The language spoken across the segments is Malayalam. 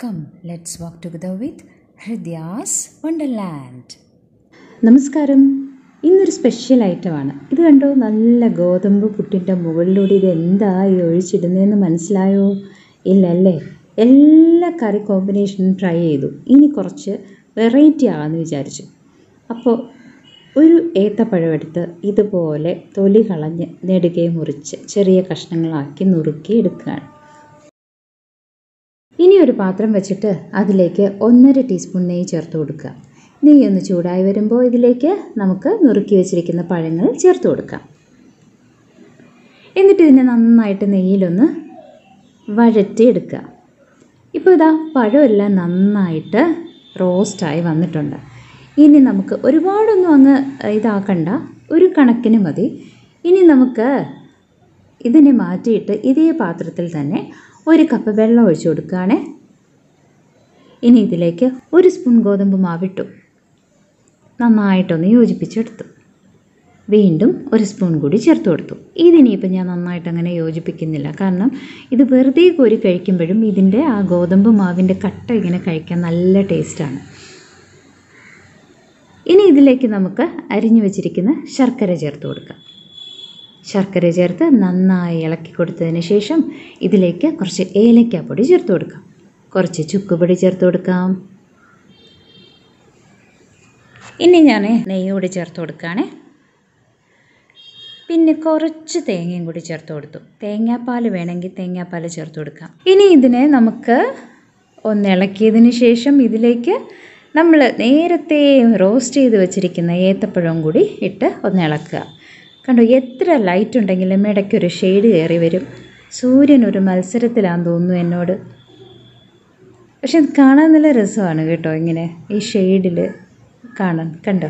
Come, let's walk together with Hridya's Wonderland. നമസ്കാരം ഇന്നൊരു സ്പെഷ്യൽ ഐറ്റമാണ് ഇത് കണ്ടോ നല്ല ഗോതമ്പ് പുട്ടിൻ്റെ മുകളിലൂടെ ഇത് എന്തായി ഒഴിച്ചിടുന്നതെന്ന് മനസ്സിലായോ ഇല്ല അല്ലേ എല്ലാ കറി കോമ്പിനേഷനും ട്രൈ ചെയ്തു ഇനി കുറച്ച് വെറൈറ്റി ആകാമെന്ന് വിചാരിച്ചു അപ്പോൾ ഒരു ഏത്തപ്പഴം എടുത്ത് ഇതുപോലെ തൊലി കളഞ്ഞ് നെടുകെ മുറിച്ച് ചെറിയ കഷ്ണങ്ങളാക്കി നുറുക്കി എടുക്കുകയാണ് ഇനി ഒരു പാത്രം വെച്ചിട്ട് അതിലേക്ക് ഒന്നര ടീസ്പൂൺ നെയ്യ് ചേർത്ത് കൊടുക്കുക നെയ്യ് ഒന്ന് ചൂടായി വരുമ്പോൾ ഇതിലേക്ക് നമുക്ക് നുറുക്കി വെച്ചിരിക്കുന്ന പഴങ്ങൾ ചേർത്ത് കൊടുക്കാം എന്നിട്ട് ഇതിനെ നന്നായിട്ട് നെയ്യിലൊന്ന് വഴറ്റി എടുക്കുക ഇപ്പോൾ ഇതാ പഴമെല്ലാം നന്നായിട്ട് റോസ്റ്റായി വന്നിട്ടുണ്ട് ഇനി നമുക്ക് ഒരുപാടൊന്നും അങ്ങ് ഇതാക്കണ്ട ഒരു കണക്കിന് മതി ഇനി നമുക്ക് ഇതിനെ മാറ്റിയിട്ട് ഇതേ പാത്രത്തിൽ തന്നെ ഒരു കപ്പ് വെള്ളം ഒഴിച്ചു കൊടുക്കുകയാണേ ഇനി ഇതിലേക്ക് ഒരു സ്പൂൺ ഗോതമ്പ് മാവിട്ടു നന്നായിട്ടൊന്ന് യോജിപ്പിച്ചെടുത്തു വീണ്ടും ഒരു സ്പൂൺ കൂടി ചേർത്ത് കൊടുത്തു ഇതിനിയിപ്പോൾ ഞാൻ നന്നായിട്ട് അങ്ങനെ യോജിപ്പിക്കുന്നില്ല കാരണം ഇത് വെറുതെ കോരി കഴിക്കുമ്പോഴും ഇതിൻ്റെ ആ ഗോതമ്പ് മാവിൻ്റെ കട്ട ഇങ്ങനെ കഴിക്കാൻ നല്ല ടേസ്റ്റാണ് ഇനി ഇതിലേക്ക് നമുക്ക് അരിഞ്ഞു വെച്ചിരിക്കുന്ന ശർക്കര ചേർത്ത് കൊടുക്കാം ശർക്കര ചേർത്ത് നന്നായി ഇളക്കി കൊടുത്തതിന് ശേഷം ഇതിലേക്ക് കുറച്ച് ഏലക്കാപ്പൊടി ചേർത്ത് കൊടുക്കാം കുറച്ച് ചുക്കുപൊടി ചേർത്ത് കൊടുക്കാം ഇനി ഞാൻ നെയ്യോട് ചേർത്ത് കൊടുക്കുകയാണേ പിന്നെ കുറച്ച് തേങ്ങയും കൂടി ചേർത്ത് കൊടുത്തു തേങ്ങാപ്പാൽ വേണമെങ്കിൽ തേങ്ങാപ്പാൽ ചേർത്ത് കൊടുക്കാം ഇനി ഇതിനെ നമുക്ക് ഒന്ന് ഇളക്കിയതിന് ശേഷം ഇതിലേക്ക് നമ്മൾ നേരത്തെ റോസ്റ്റ് ചെയ്ത് വെച്ചിരിക്കുന്ന ഏത്തപ്പഴം കൂടി ഇട്ട് ഒന്ന് ഇളക്കുക കണ്ടോ എത്ര ലൈറ്റ് ഉണ്ടെങ്കിലും ഇടയ്ക്കൊരു ഷെയ്ഡ് കയറി വരും സൂര്യൻ ഒരു മത്സരത്തിലാണെന്ന് തോന്നുന്നു എന്നോട് പക്ഷെ ഇത് കാണാൻ നല്ല രസമാണ് കേട്ടോ ഇങ്ങനെ ഈ ഷെയ്ഡിൽ കാണാൻ കണ്ടോ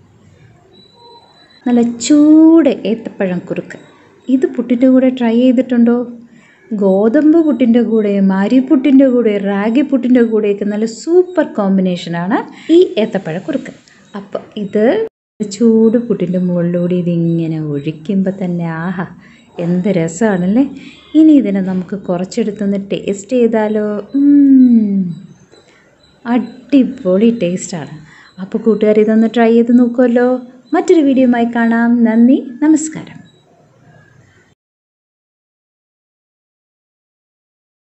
നല്ല ചൂട് ഏത്തപ്പഴം കുറുക്ക് ഇത് പുട്ടിൻ്റെ കൂടെ ട്രൈ ചെയ്തിട്ടുണ്ടോ ഗോതമ്പ് പുട്ടിൻ്റെ കൂടെ മാരിപ്പുട്ടിൻ്റെ കൂടെ റാഗി പുട്ടിൻ്റെ കൂടെയൊക്കെ നല്ല സൂപ്പർ കോമ്പിനേഷനാണ് ഈ ഏത്തപ്പഴ കുറുക്ക് അപ്പോൾ ഇത് ചൂട് പുട്ടിൻ്റെ മുകളിലൂടെ ഇതിങ്ങനെ ഒഴിക്കുമ്പോൾ തന്നെ ആഹാ എന്ത് രസമാണല്ലേ ഇനി ഇതിനെ നമുക്ക് കുറച്ചെടുത്തൊന്ന് ടേസ്റ്റ് ചെയ്താലോ അടിപൊളി ടേസ്റ്റാണ് അപ്പോൾ കൂട്ടുകാർ ഇതൊന്ന് ട്രൈ ചെയ്ത് നോക്കുമല്ലോ മറ്റൊരു വീഡിയോയുമായി കാണാം നന്ദി നമസ്കാരം